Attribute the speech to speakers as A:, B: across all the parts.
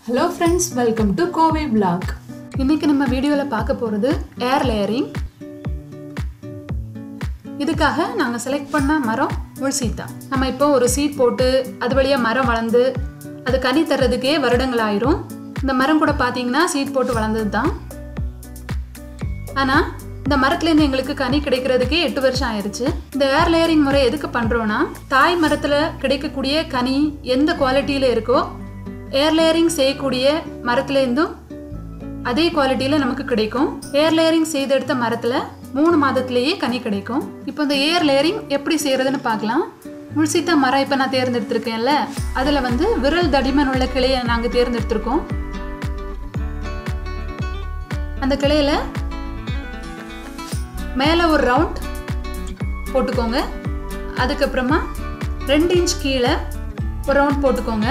A: hello friends welcome to Kovai vlog இன்னைக்கு நம்ம வீடியோவில் பார்க்க போகிறது ஏர் லேயரிங் இதுக்காக நாங்கள் செலக்ட் பண்ண மரம் முள் சீத்தா நம்ம இப்போ ஒரு சீட் போட்டு அது வழியாக மரம் வளர்ந்து அது கனி தர்றதுக்கே வருடங்கள் ஆயிரும் இந்த மரம் கூட பார்த்தீங்கன்னா சீட் போட்டு வளர்ந்தது தான் ஆனால் இந்த மரத்துலேருந்து எங்களுக்கு கனி கிடைக்கிறதுக்கே எட்டு வருஷம் ஆயிருச்சு இந்த ஏர் லேயரிங் முறை எதுக்கு பண்ணுறோன்னா தாய் மரத்தில் கிடைக்கக்கூடிய கனி எந்த குவாலிட்டியில் இருக்கோ ஏர் லேயரிங் செய்யக்கூடிய மரத்துலேருந்தும் அதே குவாலிட்டியில் நமக்கு கிடைக்கும் ஏர் லேயரிங் செய்தெடுத்த மரத்தில் மூணு மாதத்திலேயே கனி கிடைக்கும் இப்போ இந்த ஏர் லேயரிங் எப்படி செய்கிறதுன்னு பார்க்கலாம் முள்சீத்தா மரம் இப்போ நான் தேர்ந்தெடுத்திருக்கேன்ல அதில் வந்து விரல் தடிமன் உள்ள கிளையை நாங்கள் தேர்ந்தெடுத்திருக்கோம் அந்த கிளையில மேலே ஒரு ரவுண்ட் போட்டுக்கோங்க அதுக்கப்புறமா ரெண்டு இன்ச் கீழே ஒரு ரவுண்ட் போட்டுக்கோங்க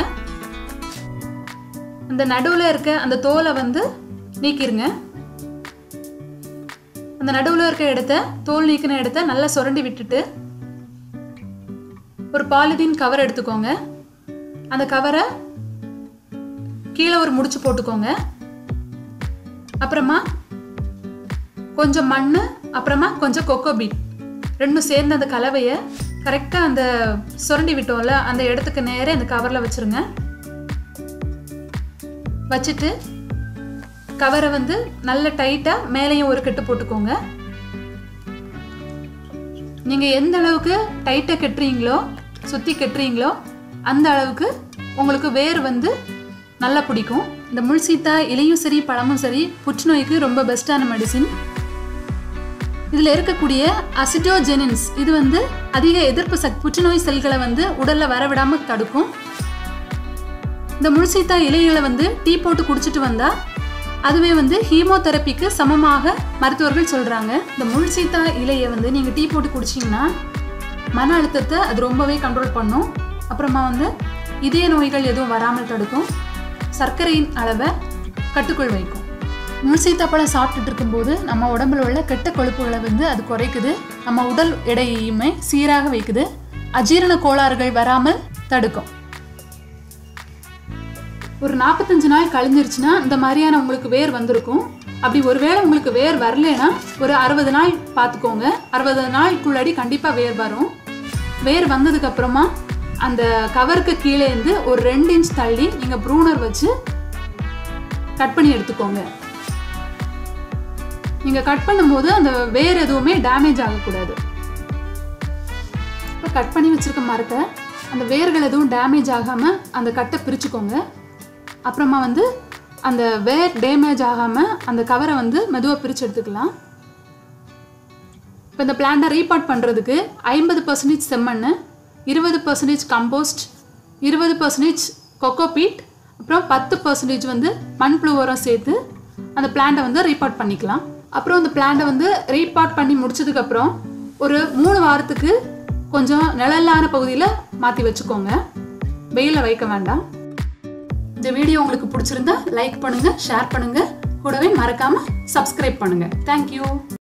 A: அந்த நடுவில் இருக்க அந்த தோலை வந்து நீக்கிருங்க அந்த நடுவில் இருக்க இடத்த தோல் நீக்கின இடத்த நல்லா சுரண்டி விட்டுட்டு ஒரு பாலிதீன் கவர் எடுத்துக்கோங்க அந்த கவரை கீழே ஒரு முடிச்சு போட்டுக்கோங்க அப்புறமா கொஞ்சம் மண் அப்புறமா கொஞ்சம் கொக்கோ பீட் ரெண்டும் சேர்ந்த அந்த கலவையை கரெக்டாக அந்த சுரண்டி விட்டோம்ல அந்த இடத்துக்கு நேரே அந்த கவரில் வச்சுருங்க வச்சுட்டு கவரை வந்து நல்ல டைட்டாக மேலேயும் ஒரு கட்டு போட்டுக்கோங்க நீங்கள் எந்த அளவுக்கு டைட்டாக கட்டுறீங்களோ சுற்றி கட்டுறீங்களோ அந்த அளவுக்கு உங்களுக்கு வேர் வந்து நல்லா பிடிக்கும் இந்த முள்சீத்தா இலையும் சரி பழமும் சரி புற்றுநோய்க்கு ரொம்ப பெஸ்ட்டான மெடிசின் இதில் இருக்கக்கூடிய அசிடோஜெனின்ஸ் இது வந்து அதிக எதிர்ப்பு சக்தி புற்றுநோய் செல்களை வந்து உடலில் வரவிடாமல் தடுக்கும் இந்த முள்சீத்தா இலைகளை வந்து டீ போட்டு குடிச்சிட்டு வந்தால் அதுவே வந்து ஹீமோதெரப்பிக்கு சமமாக மருத்துவர்கள் சொல்கிறாங்க இந்த முள்சீத்தா இலையை வந்து நீங்கள் டீ போட்டு குடிச்சிங்கன்னா மன அழுத்தத்தை அது ரொம்பவே கண்ட்ரோல் பண்ணும் அப்புறமா வந்து இதய நோய்கள் எதுவும் வராமல் தடுக்கும் சர்க்கரையின் அளவை கட்டுக்குள் வைக்கும் முள்சீத்தா பழம் சாப்பிட்டுட்டு இருக்கும்போது நம்ம உடம்புல உள்ள கெட்ட கொழுப்புகளை வந்து அது குறைக்குது நம்ம உடல் எடையையுமே சீராக வைக்குது அஜீரண கோளாறுகள் வராமல் தடுக்கும் ஒரு நாற்பத்தஞ்சு நாள் கழிஞ்சிருச்சுன்னா இந்த மாதிரியான உங்களுக்கு வேர் வந்திருக்கும் அப்படி ஒருவேளை உங்களுக்கு வேர் வரலனா ஒரு அறுபது நாள் பார்த்துக்கோங்க அறுபது நாளுக்குள்ளாடி கண்டிப்பாக வேர் வரும் வேர் வந்ததுக்கு அப்புறமா அந்த கவருக்கு கீழே இருந்து ஒரு ரெண்டு இன்ச் தள்ளி நீங்கள் ப்ரூனர் வச்சு கட் பண்ணி எடுத்துக்கோங்க நீங்கள் கட் பண்ணும்போது அந்த வேர் எதுவுமே டேமேஜ் ஆகக்கூடாது இப்போ கட் பண்ணி வச்சிருக்க மரத்தை அந்த வேர்கள் எதுவும் டேமேஜ் ஆகாமல் அந்த கட்டை பிரிச்சுக்கோங்க அப்புறமா வந்து அந்த வேர் டேமேஜ் ஆகாமல் அந்த கவரை வந்து மெதுவாக பிரித்து எடுத்துக்கலாம் இப்போ இந்த பிளான்ட்டை ரீபார்ட் பண்ணுறதுக்கு ஐம்பது பர்சன்டேஜ் செம்மண் இருபது பர்சன்டேஜ் கம்போஸ்ட் இருபது பர்சன்டேஜ் கொக்கோபீட் அப்புறம் பத்து பர்சன்டேஜ் வந்து மண்புழு உரம் சேர்த்து அந்த பிளான்ட்டை வந்து ரீபார்ட் பண்ணிக்கலாம் அப்புறம் அந்த பிளான்ட்டை வந்து ரீபார்ட் பண்ணி முடிச்சதுக்கப்புறம் ஒரு மூணு வாரத்துக்கு கொஞ்சம் நிழலான பகுதியில் மாற்றி வச்சுக்கோங்க வெயிலில் வைக்க வேண்டாம் இந்த வீடியோ உங்களுக்கு பிடிச்சிருந்தா லைக் பண்ணுங்க ஷேர் பண்ணுங்க கூடவே மறக்காம சப்ஸ்கிரைப் பண்ணுங்க தேங்க்யூ